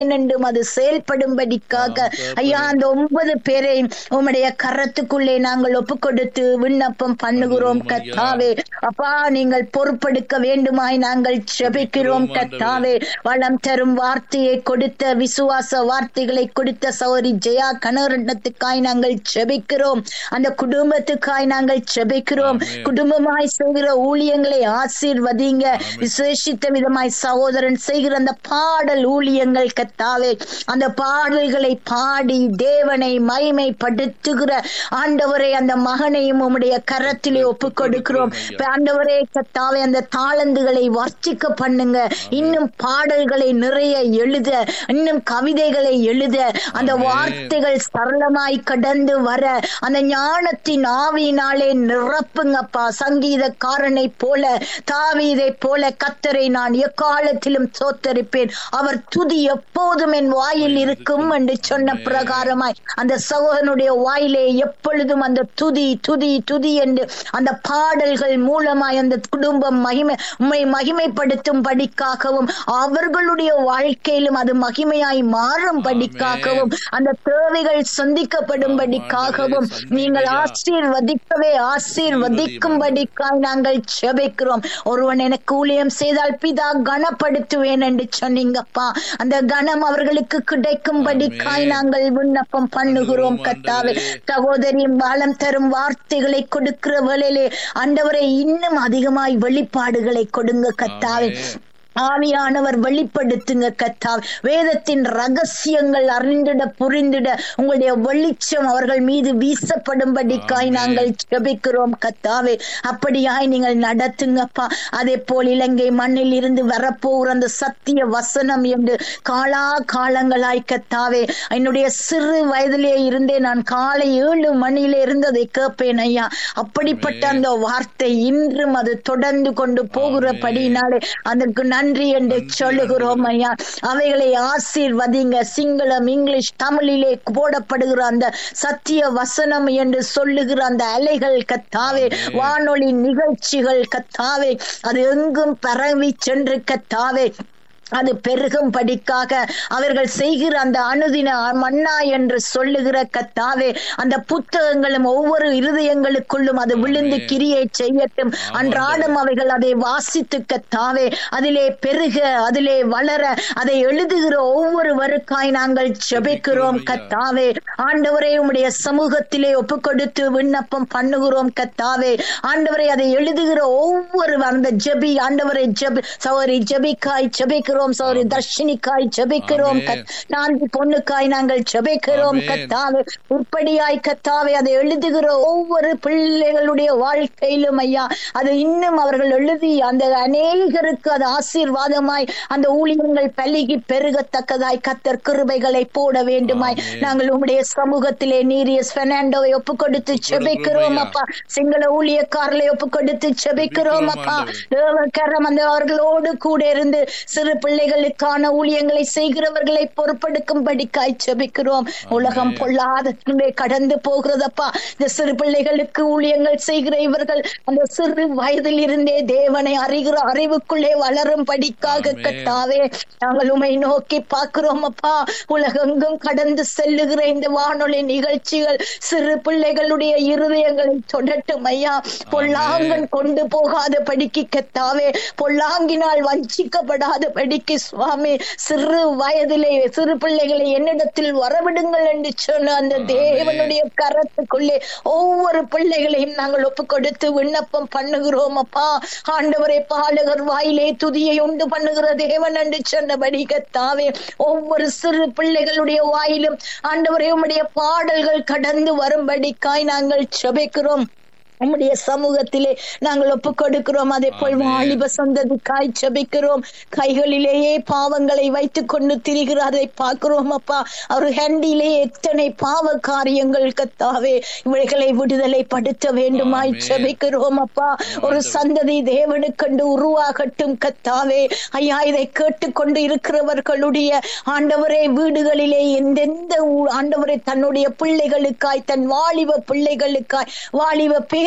என்றும் அது செயல்படும்படிக்காக ஐயா அந்த ஒன்பது பேரையும் உம்முடைய கரத்துக்குள்ளே நாங்கள் ஒப்பு கொடுத்து விண்ணப்பம் பண்ணுகிறோம் கத்தாவே அப்பா நீங்கள் பொறுப்பெடுக்க வேண்டுமாய் நாங்கள் செபிக்கிறோம் கத்தாவே வளம் தரும் வார்த்தையை கொடுத்த விசுவாச வார்த்தைகளை கொடுத்த சௌரி ஜெயா கணவரிடத்துக்காய் நாங்கள் செபிக்கிறோம் அந்த குடும்பத்துக்காய் நாங்கள் செபிக்கிறோம் குடும்பமாய் செய்கிற ஊழியங்களை ஆசீர்வதிங்க விசேஷித்த விதமாய் சகோதரன் செய்கிற அந்த பாடல் ஊழியங்கள் கத்தாவே அந்த பாடல்களை பாடி தேவனை மகிமைப்படுத்துகிற ஆண்டவரை அந்த மகனையும் உம்முடைய கரத்திலே ஒப்பு கொடுக்கிறோம் ஆண்டவரே கத்தாவே அந்த தாளந்துகளை வர்ச்சிக்க பண்ணுங்க இன்னும் பாடல்களை நிறைய எழுத இன்னும் கவிதைகளை எழுத அந்த வார்த்தைகள் சரளமாய் கடந்து வர அந்த ஞானத்தின் ஆவியினாலே நிரப்புங்கப்பா சங்கீதக்காரனை போல தாவீதை போல கத்தரை நான் எக்காலத்திலும் சோத்தரிப்பேன் அவர் துதி எப்போதும் என் வாயில் இருக்கும் என்று சொன்ன பிரகாரமாய் அந்த சகோதரனுடைய வாயிலே எப்பொழுதும் அந்த துதி துதி துதி என்று அந்த பாடல்கள் மூலமாய் அந்த குடும்பம் மகிமை உண்மை மகிமைப்படுத்தும் படிக்காகவும் அவர்களுடைய வாழ்க்கையிலும் அது மகிமையாய் மாறும் படிக்காகவும் அந்த தேவைகள் சந்திக்கப்படும்படிக்காகவும் நீங்கள் ஆசீர்வதிக்கவே ஆசீர்வதிக்கும்படிக்காய் நாங்கள் செபிக்கிறோம் ஒருவன் எனக்கு ஊழியம் செய்தால் பிதா கனப்படுத்துவேன் என்று சொன்னீங்கப்பா அந்த கனம் அவர்களுக்கு கிடைக்கும்படிக்காய் நாங்கள் விண்ணப்பம் பண்ணுகிறோம் கத்தாவே சகோதரி வளம் தரும் வார்த்தைகளை கொடுக்கிற வேளையிலே ஆண்டவரை இன்னும் அதிகமாய் வெளிப்பாடுகளை கொடுங்க கத்தாவே ஆவியானவர் வெளிப்படுத்துங்க கத்தா வேதத்தின் ரகசியங்கள் அறிந்திட புரிந்திட உங்களுடைய வெளிச்சம் அவர்கள் மீது வீசப்படும்படிக்காய் நாங்கள் ஜெபிக்கிறோம் கத்தாவே அப்படியாய் நீங்கள் நடத்துங்கப்பா அதே போல் இலங்கை மண்ணில் இருந்து வரப்போகிற அந்த சத்திய வசனம் என்று காலா காலங்களாய் கத்தாவே என்னுடைய சிறு வயதிலே இருந்தே நான் காலை ஏழு மணியில இருந்து அதை கேட்பேன் ஐயா அப்படிப்பட்ட அந்த வார்த்தை இன்றும் அது தொடர்ந்து கொண்டு போகிறபடினாலே அதற்கு நன்றி என்று சொல்லுகிறோம் ஐயா அவைகளை ஆசீர்வதிங்க சிங்களம் இங்கிலீஷ் தமிழிலே போடப்படுகிற அந்த சத்திய வசனம் என்று சொல்லுகிற அந்த அலைகள் கத்தாவே வானொலி நிகழ்ச்சிகள் கத்தாவே அது எங்கும் பரவி சென்று கத்தாவே அது பெருகும் படிக்காக அவர்கள் செய்கிற அந்த அனுதின மன்னா என்று சொல்லுகிற கத்தாவே அந்த புத்தகங்களும் ஒவ்வொரு இருதயங்களுக்குள்ளும் அது விழுந்து கிரியை செய்யட்டும் அன்றாடம் அவைகள் அதை வாசித்து கத்தாவே அதிலே பெருக அதிலே வளர அதை எழுதுகிற ஒவ்வொருவருக்காய் நாங்கள் ஜெபிக்கிறோம் கத்தாவே ஆண்டவரே உம்முடைய சமூகத்திலே ஒப்பு கொடுத்து விண்ணப்பம் பண்ணுகிறோம் கத்தாவே ஆண்டவரை அதை எழுதுகிற ஒவ்வொரு அந்த ஜெபி ஆண்டவரை ஜெபி சௌரி ஜெபிக்காய் ஜெபிக்கிறோம் ஜெபிக்கிறோம் சௌரி தர்ஷினிக்காய் ஜெபிக்கிறோம் நான்கு பொண்ணுக்காய் நாங்கள் ஜெபிக்கிறோம் கத்தாவே உற்படியாய் கத்தாவே அதை எழுதுகிற ஒவ்வொரு பிள்ளைகளுடைய வாழ்க்கையிலும் ஐயா அது இன்னும் அவர்கள் எழுதி அந்த அநேகருக்கு அது ஆசீர்வாதமாய் அந்த ஊழியங்கள் பல்கி பெருகத்தக்கதாய் கத்தர் கிருபைகளை போட வேண்டுமாய் நாங்கள் உம்முடைய சமூகத்திலே நீரியஸ் பெர்னாண்டோவை ஒப்பு கொடுத்து ஜெபிக்கிறோம் அப்பா சிங்கள ஊழியக்காரர்களை ஒப்பு கொடுத்து ஜெபிக்கிறோம் அப்பா தேவக்கரம் அந்த அவர்களோடு கூட இருந்து சிறு பிள்ளைகளுக்கான ஊழியங்களை செய்கிறவர்களை பொறுப்பெடுக்கும்படி காய்ச்சபிக்கிறோம் உலகம் பொல்லாத கடந்து போகிறதப்பா இந்த சிறு பிள்ளைகளுக்கு ஊழியங்கள் செய்கிற இவர்கள் அந்த சிறு வயதில் இருந்தே தேவனை அறிகிற அறிவுக்குள்ளே வளரும் படிக்காக கட்டாவே நாங்கள் உமை நோக்கி பார்க்கிறோம் அப்பா உலகெங்கும் கடந்து செல்லுகிற இந்த வானொலி நிகழ்ச்சிகள் சிறு பிள்ளைகளுடைய இருதயங்களை தொடட்டும் ஐயா பொல்லாங்கன் கொண்டு போகாத படிக்கு கத்தாவே பொல்லாங்கினால் வஞ்சிக்கப்படாத படிக்கு சுவாமி சிறு வயதிலே சிறு பிள்ளைகளை என்னிடத்தில் வரவிடுங்கள் என்று சொன்ன அந்த தேவனுடைய கரத்துக்குள்ளே ஒவ்வொரு பிள்ளைகளையும் நாங்கள் ஒப்பு கொடுத்து விண்ணப்பம் பண்ணுகிறோம் அப்பா ஆண்டவரை பாலகர் வாயிலே துதியை உண்டு பண்ணுகிற தேவன் என்று சொன்னபடி கத்தாவே ஒவ்வொரு சிறு பிள்ளைகளுடைய வாயிலும் ஆண்டவரை உம்முடைய பாடல்கள் கடந்து வரும்படிக்காய் நாங்கள் செபிக்கிறோம் உம்முடைய சமூகத்திலே நாங்கள் ஒப்பு கொடுக்கிறோம் அதே போல் வாலிப சந்ததிக்காய் ஜபிக்கிறோம் கைகளிலேயே பாவங்களை வைத்துக் கொண்டு திரிகிற அதை பார்க்கிறோம் அப்பா அவர் ஹேண்டிலே எத்தனை பாவ காரியங்கள் கத்தாவே இவைகளை விடுதலை படுத்த வேண்டுமாய் ஜபிக்கிறோம் அப்பா ஒரு சந்ததி தேவனுக்கண்டு உருவாகட்டும் கத்தாவே ஐயா இதை கேட்டுக்கொண்டு இருக்கிறவர்களுடைய ஆண்டவரே வீடுகளிலே எந்தெந்த ஆண்டவரை தன்னுடைய பிள்ளைகளுக்காய் தன் வாலிப பிள்ளைகளுக்காய் வாலிப பேர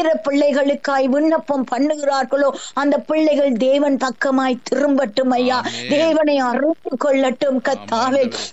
பேர பிள்ளைகளுக்காய் விண்ணப்பம் பண்ணுகிறார்களோ அந்த பிள்ளைகள் தேவன் பக்கமாய் திரும்பட்டும் ஐயா ஆமென். தேவனை அறிந்து கொள்ளட்டும் கத்தாவே ஆமென்.